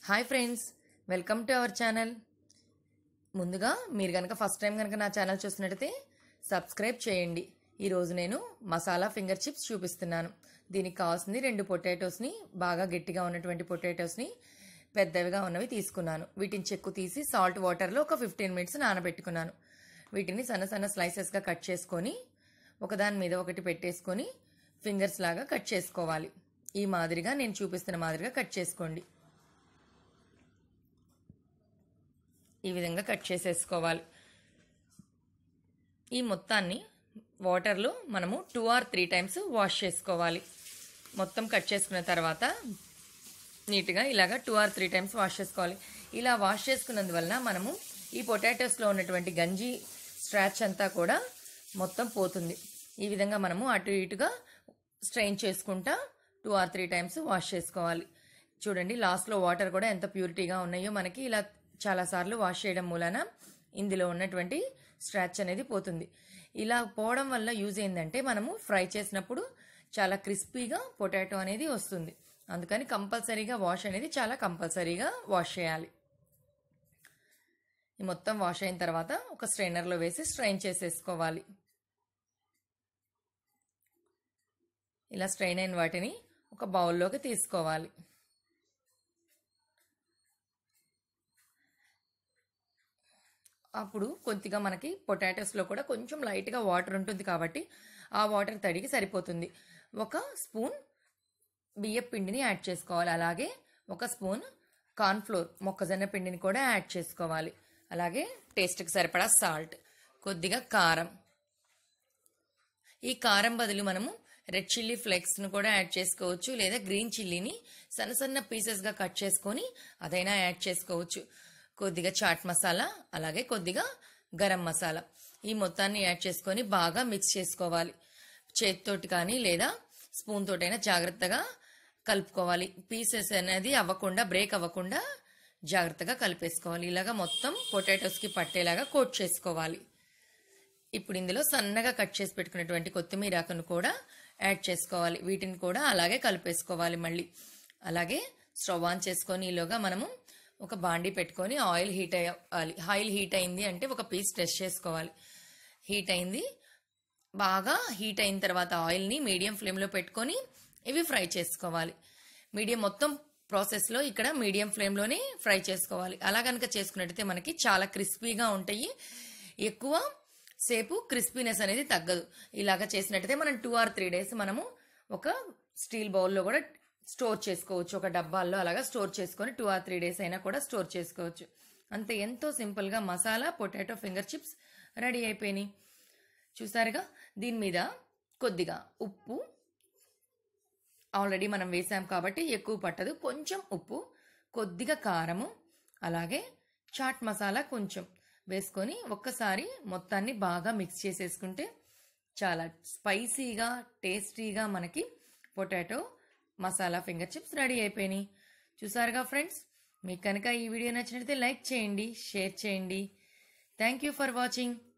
hi friends welcome to our channel ముందుగా మీరు కనుక ఫస్ట్ టైం కనుక నా ఛానల్ చూసినట్టయితే సబ్స్క్రైబ్ చేయండి ఈరోజు నేను మసాలా ఫింగర్ చిప్స్ చూపిస్తున్నాను దీనికి కావాల్సింది రెండు పొటాటోస్ని బాగా గట్టిగా ఉన్నటువంటి పొటాటోస్ని పెద్దవిగా ఉన్నవి తీసుకున్నాను వీటిని చెక్కు తీసి సాల్ట్ వాటర్లో ఒక ఫిఫ్టీన్ మినిట్స్ నానబెట్టుకున్నాను వీటిని సన్న సన్న స్లైసెస్గా కట్ చేసుకొని ఒకదాని మీద ఒకటి పెట్టేసుకొని ఫింగర్స్ లాగా కట్ చేసుకోవాలి ఈ మాదిరిగా నేను చూపిస్తున్న మాదిరిగా కట్ చేసుకోండి ఈ విధంగా కట్ చేసేసుకోవాలి ఈ మొత్తాన్ని వాటర్లో మనము two or three times wash చేసుకోవాలి మొత్తం కట్ చేసుకున్న తర్వాత నీట్గా ఇలాగా two or three times wash చేసుకోవాలి ఇలా వాష్ చేసుకున్నందువలన మనము ఈ పొటాటోస్లో ఉన్నటువంటి గంజి స్ట్రాచ్ అంతా కూడా మొత్తం పోతుంది ఈ విధంగా మనము అటు ఇటుగా స్ట్రెయిన్ చేసుకుంటా two or three times wash చేసుకోవాలి చూడండి లాస్ట్లో వాటర్ కూడా ఎంత ప్యూరిటీగా ఉన్నాయో మనకి ఇలా చాలాసార్లు వాష్ చేయడం మూలన ఇందులో ఉన్నటువంటి స్ట్రాచ్ అనేది పోతుంది ఇలా పోవడం వల్ల యూజ్ ఏంటంటే మనము ఫ్రై చేసినప్పుడు చాలా క్రిస్పీగా పొటాటో అనేది వస్తుంది అందుకని కంపల్సరీగా వాష్ అనేది చాలా కంపల్సరీగా వాష్ చేయాలి ఈ మొత్తం వాష్ అయిన తర్వాత ఒక స్ట్రైనర్లో వేసి స్ట్రైన్ చేసేసుకోవాలి ఇలా స్ట్రైన్ అయిన వాటిని ఒక బౌల్లోకి తీసుకోవాలి అప్పుడు కొద్దిగా మనకి పొటాటోస్లో కూడా కొంచెం లైట్గా వాటర్ ఉంటుంది కాబట్టి ఆ వాటర్ తడికి సరిపోతుంది ఒక స్పూన్ బియ్య పిండిని యాడ్ చేసుకోవాలి అలాగే ఒక స్పూన్ కార్న్ఫ్లోర్ మొక్కజొన్న పిండిని కూడా యాడ్ చేసుకోవాలి అలాగే టేస్ట్కి సరిపడా సాల్ట్ కొద్దిగా కారం ఈ కారం బదులు మనము రెడ్ చిల్లీ ఫ్లేక్స్ను కూడా యాడ్ చేసుకోవచ్చు లేదా గ్రీన్ చిల్లీని సన్న సన్న పీసెస్గా కట్ చేసుకొని అదైనా యాడ్ చేసుకోవచ్చు కొద్దిగా చాట్ మసాలా అలాగే కొద్దిగా గరం మసాలా ఈ మొత్తాన్ని యాడ్ చేసుకొని బాగా మిక్స్ చేసుకోవాలి చేతితోటి కానీ లేదా స్పూన్ తోటైనా జాగ్రత్తగా కలుపుకోవాలి పీసెస్ అనేది అవ్వకుండా బ్రేక్ అవ్వకుండా జాగ్రత్తగా కలిపేసుకోవాలి ఇలాగా మొత్తం పొటాటోస్కి పట్టేలాగా కోట్ చేసుకోవాలి ఇప్పుడు ఇందులో సన్నగా కట్ చేసి పెట్టుకున్నటువంటి కొత్తిమీర ఆకును కూడా యాడ్ చేసుకోవాలి వీటిని కూడా అలాగే కలిపేసుకోవాలి మళ్ళీ అలాగే స్టవ్ ఆన్ చేసుకొని ఈలోగా మనము ఒక బాండీ పెట్టుకొని ఆయిల్ హీట్ అయ్యాలి ఆయిల్ హీట్ అయింది అంటే ఒక పీస్ టెస్ట్ చేసుకోవాలి హీట్ అయింది బాగా హీట్ అయిన తర్వాత ఆయిల్ని మీడియం ఫ్లేమ్లో పెట్టుకొని ఇవి ఫ్రై చేసుకోవాలి మీడియం మొత్తం ప్రాసెస్లో ఇక్కడ మీడియం ఫ్లేమ్లోనే ఫ్రై చేసుకోవాలి అలా కనుక చేసుకున్నట్టయితే మనకి చాలా క్రిస్పీగా ఉంటాయి ఎక్కువ సేపు క్రిస్పీనెస్ అనేది తగ్గదు ఇలాగ చేసినట్టయితే మనం టూ ఆర్ త్రీ డేస్ మనము ఒక స్టీల్ బౌల్లో కూడా స్టోర్ చేసుకోవచ్చు ఒక డబ్బాల్లో అలాగా స్టోర్ చేసుకొని టూ ఆర్ త్రీ డేస్ అయినా కూడా స్టోర్ చేసుకోవచ్చు అంతే ఎంతో సింపుల్గా masala potato finger chips ready అయిపోయినాయి చూసారుగా దీని మీద కొద్దిగా ఉప్పు ఆల్రెడీ మనం వేసాం కాబట్టి ఎక్కువ పట్టదు కొంచెం ఉప్పు కొద్దిగా కారము అలాగే చాట్ మసాలా కొంచెం వేసుకొని ఒక్కసారి మొత్తాన్ని బాగా మిక్స్ చేసేసుకుంటే చాలా స్పైసీగా టేస్టీగా మనకి potato masala finger chips ready అయిపోయినాయి చూసారుగా ఫ్రెండ్స్ మీకు కనుక ఈ వీడియో నచ్చినట్లయితే లైక్ చేయండి షేర్ చేయండి థ్యాంక్ యూ ఫర్ వాచింగ్